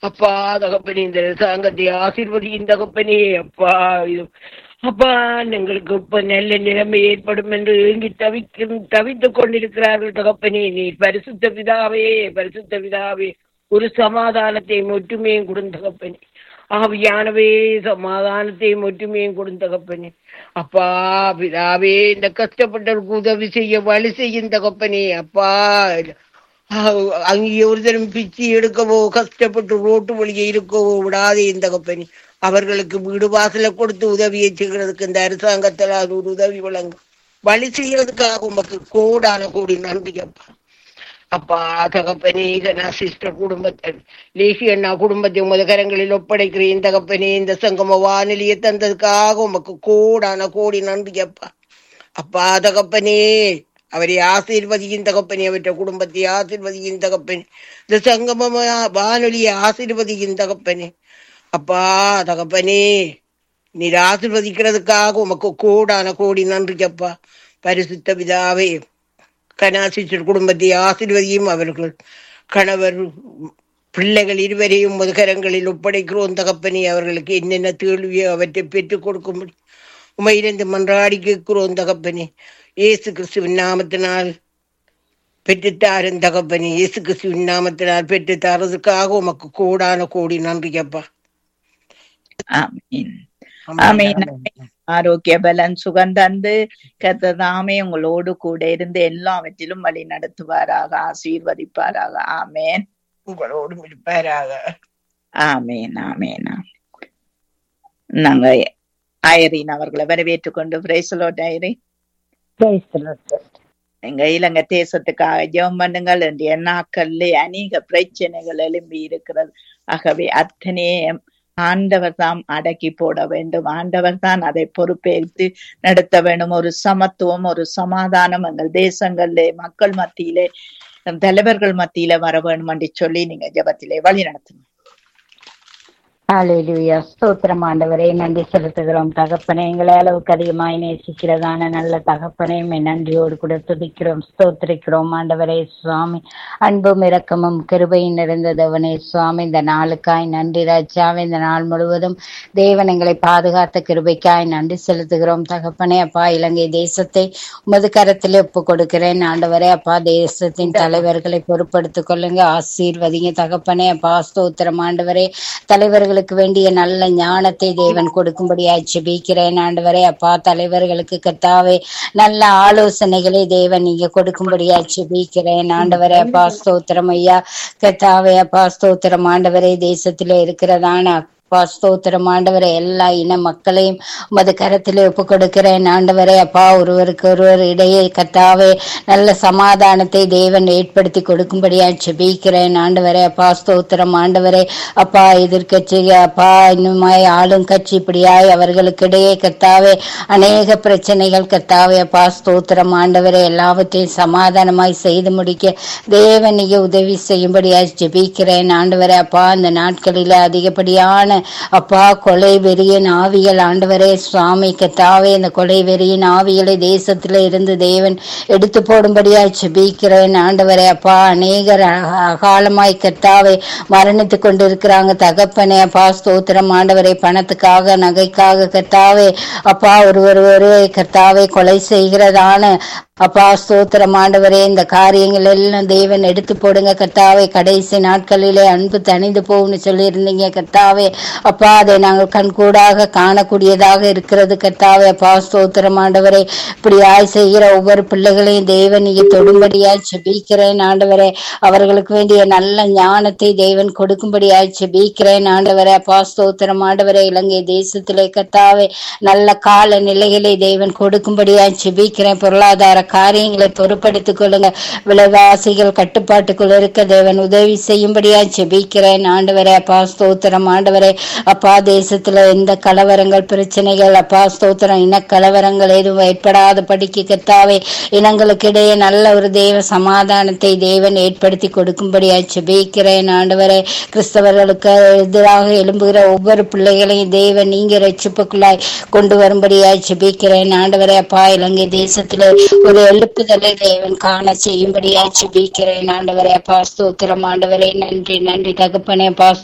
அப்பா தகப்பனே இந்த அரசாங்கத்தை ஆசீர்வதியின் தகப்பனே அப்பா இது அப்பா எங்களுக்கு இப்ப நல்ல நிலைமை ஏற்படும் என்று ஏங்கி தவிக்கும் தவித்துக் கொண்டிருக்கிறார்கள் தகப்பனே நீ பரிசுத்த பிதாவே பரிசுத்த பிதாவே ஒரு சமாதானத்தையும் ஒற்றுமையும் கொடுந்த தகப்பனே ஆவியானவே சமாதானத்தையும் ஒற்றுமையும் கொடுந்த தகப்பனே அப்பா பிதாவே இந்த கஷ்டப்பட்டவருக்கு உதவி செய்ய வழி செய்யும் தகப்பனே அப்பா அங்கே ஒரு தரம் பிச்சு எடுக்கவோ கஷ்டப்பட்டு ரோட்டு வழியே இருக்கவோ விடாதே இந்த கம்பெனி அவர்களுக்கு வீடு வாசல கொடுத்து உதவியை செய்கிறதுக்கு இந்த அரசாங்கத்தில் அது ஒரு உதவி வழங்கும் வழி செய்யறதுக்காக உமக்கு கோடான கோடி நன்றி அப்பா அப்பா தகப்பனே இதனா சிஸ்டர் குடும்பத்தை லேசி அண்ணா குடும்பத்தை உமது கரங்களில் ஒப்படைக்கிறேன் தகப்பனே இந்த சங்கம வானிலையை தந்ததுக்காக உமக்கு கோடான கோடி நன்றி அப்பா அப்பா தகப்பனே அவரை ஆசீர்வதியின் தகப்பனே அவற்ற குடும்பத்தை ஆசீர்வதியின் தகப்பனே இந்த சங்கம வானொலியை ஆசீர்வதியின் தகப்பனே அப்பா தகப்பனே நீர் ஆசீர்வதிக்கிறதுக்காக உமக்கு கோடான கோடி நன்றி அப்பா பரிசுத்த பிதாவே கனாசிச்சர் குடும்பத்தை ஆசீர்வதியும் அவர்கள் கணவர் பிள்ளைகள் இருவரையும் முதுகரங்களில் ஒப்படைக்கிறோம் தகப்பனே அவர்களுக்கு என்னென்ன கேள்வியோ அவற்றை பெற்றுக் கொடுக்கும்படி உமையிலிருந்து மன்றாடி கேட்கிறோம் தகப்பனே இயேசு கிறிஸ்துவின் நாமத்தினால் பெற்றுத்தாரும் தகப்பனே இயேசு கிறிஸ்துவின் நாமத்தினால் பெற்று தரதுக்காக உமக்கு கோடான கோடி நன்றி அப்பா ஆமீன் ஆமீன் ஆரோக்கிய பலன் சுகம் தந்து கத்ததாமே உங்களோடு கூட இருந்து எல்லாவற்றிலும் வழி நடத்துவாராக ஆசீர்வதிப்பாராக ஆமேன் உங்களோடும் இருப்பாராக ஆமேன் ஆமேன் நாங்க ஐரின் அவர்களை வரவேற்றுக் கொண்டு பிரேசலோட் ஐரின் எங்க இலங்கை தேசத்துக்காக ஜெபம் பண்ணுங்கள் என்று நாட்கள்ல அநேக பிரச்சனைகள் எழும்பி இருக்கிறது ஆகவே அத்தனையும் ஆண்டவர் தாம் அடக்கி போட வேண்டும் ஆண்டவர் தான் அதை பொறுப்பேற்று நடத்த வேண்டும் ஒரு சமத்துவம் ஒரு சமாதானம் எங்கள் தேசங்களிலே மக்கள் மத்தியிலே தலைவர்கள் மத்தியில வர வேண்டும் என்று சொல்லி நீங்க ஜபத்திலே வழி நடத்தணும் ஹalleluya ஸ்தோத்திரம் ஆண்டவரே நன்றி செலுத்துகிறோம் தகப்பனே எங்களை அளவுக்கு அதிகமாய் நேசிக்கிறதான நல்ல தகப்பனே நன்றியோடு கூட துதிக்கிறோம் ஸ்தோத்திரிக்கிறோம் ஆண்டவரே சுவாமி அன்பும் இரக்கமும் கிருபையும் நிறைந்ததவனே சுவாமி இந்த நாளுக்காய் நன்றி ராஜாவே இந்த நாள் முழுவதும் தேவன் எங்களை பாதுகாத்த கிருபைக்காய் நன்றி செலுத்துகிறோம் தகப்பனே அப்பா இலங்கை தேசத்தை உமது கரத்தில் ஒப்பு கொடுக்கிறேன் ஆண்டவரே அப்பா தேசத்தின் தலைவர்களை பொறுப்படுத்திக் கொள்ளுங்க ஆசீர்வதிங்க தகப்பனே அப்பா ஸ்தோத்திரம் ஆண்டவரே தலைவர்கள் தலைவர்களுக்கு வேண்டிய நல்ல ஞானத்தை தேவன் கொடுக்கும்படியாய் ஜெபிக்கிறேன் ஆண்டவரே அப்பா தலைவர்களுக்கு கத்தாவே நல்ல ஆலோசனைகளை தேவன் நீங்க கொடுக்கும்படியாய் ஜெபிக்கிறேன் ஆண்டவரே அப்பா ஸ்தோத்திரம் ஐயா கத்தாவே அப்பா ஸ்தோத்திரம் ஆண்டவரே தேசத்துல இருக்கிறதான அப்பா ஸ்தோத்திரம் ஆண்டவரை எல்லா இன மக்களையும் உமது கரத்தில் ஒப்பு கொடுக்கிறேன் ஆண்டவரே அப்பா ஒருவருக்கு ஒருவர் இடையே கத்தாவே நல்ல சமாதானத்தை தேவன் ஏற்படுத்தி கொடுக்கும்படியா ஜெபிக்கிறேன் ஆண்டவரே அப்பா ஸ்தோத்திரம் ஆண்டவரே அப்பா எதிர்கட்சி அப்பா இன்னுமாய் ஆளும் கட்சி இப்படியாய் அவர்களுக்கு இடையே கத்தாவே அநேக பிரச்சனைகள் கத்தாவே அப்பா ஸ்தோத்திரம் ஆண்டவரே எல்லாவற்றையும் சமாதானமாய் செய்து முடிக்க தேவன் நீங்க உதவி செய்யும்படியா ஜெபிக்கிறேன் ஆண்டவரே அப்பா இந்த நாட்களில அதிகப்படியான அப்பா கொலை வெறியின் ஆவிகள் ஆண்டவரே சுவாமி கத்தாவே இந்த கொலை வெறியின் ஆவிகளை தேசத்துல இருந்து தேவன் எடுத்து போடும்படியா செபிக்கிறேன் ஆண்டவரே அப்பா அநேகர் அகாலமாய் கத்தாவே மரணித்து கொண்டிருக்கிறாங்க தகப்பனே அப்பா ஸ்தோத்திரம் ஆண்டவரே பணத்துக்காக நகைக்காக கத்தாவே அப்பா ஒருவர் ஒரு கத்தாவே கொலை செய்கிறதான அப்பா ஸ்தோத்திரம் ஆண்டவரே இந்த காரியங்கள் எல்லாம் தேவன் எடுத்து போடுங்க கத்தாவே கடைசி நாட்களிலே அன்பு தணிந்து போகும்னு சொல்லியிருந்தீங்க கத்தாவே அப்பா அதை நாங்கள் கண்கூடாக காணக்கூடியதாக இருக்கிறது கத்தாவே அப்பா ஸ்தோத்திரம் ஆண்டவரே இப்படி ஆய் செய்கிற ஒவ்வொரு பிள்ளைகளையும் தேவன் நீங்க தொடும்படியாய் செபிக்கிறேன் ஆண்டவரே அவர்களுக்கு வேண்டிய நல்ல ஞானத்தை தேவன் கொடுக்கும்படியாய் செபிக்கிறேன் ஆண்டவரே அப்பா ஸ்தோத்திரம் ஆண்டவரே இலங்கை தேசத்திலே கத்தாவே நல்ல கால நிலைகளை தேவன் கொடுக்கும்படியாய் செபிக்கிறேன் பொருளாதார காரியங்களை பொறுப்படுத்திக் கொள்ளுங்க விலைவாசிகள் கட்டுப்பாட்டுக்குள் இருக்க தேவன் உதவி செய்யும்படியா ஜெபிக்கிறேன் ஆண்டவரே அப்பா ஸ்தோத்திரம் ஆண்டவரே அப்பா தேசத்துல எந்த கலவரங்கள் பிரச்சனைகள் அப்பா ஸ்தோத்திரம் இன கலவரங்கள் எதுவும் ஏற்படாத படிக்க கத்தாவே இனங்களுக்கு இடையே நல்ல ஒரு தேவ சமாதானத்தை தேவன் ஏற்படுத்தி கொடுக்கும்படியா ஜெபிக்கிறேன் ஆண்டவரே கிறிஸ்தவர்களுக்கு எதிராக எழும்புகிற ஒவ்வொரு பிள்ளைகளையும் தேவன் நீங்க ரட்சிப்புக்குள்ளாய் கொண்டு வரும்படியா ஜெபிக்கிறேன் ஆண்டவரே அப்பா இலங்கை தேசத்துல ஒரு எழுப்புதலை தேவன் காண செய்யும்படியா ஜெபிக்கிறேன் ஆண்டவரே அப்பா ஸ்தோத்திரம் ஆண்டவரே நன்றி நன்றி தகப்பனே அப்பா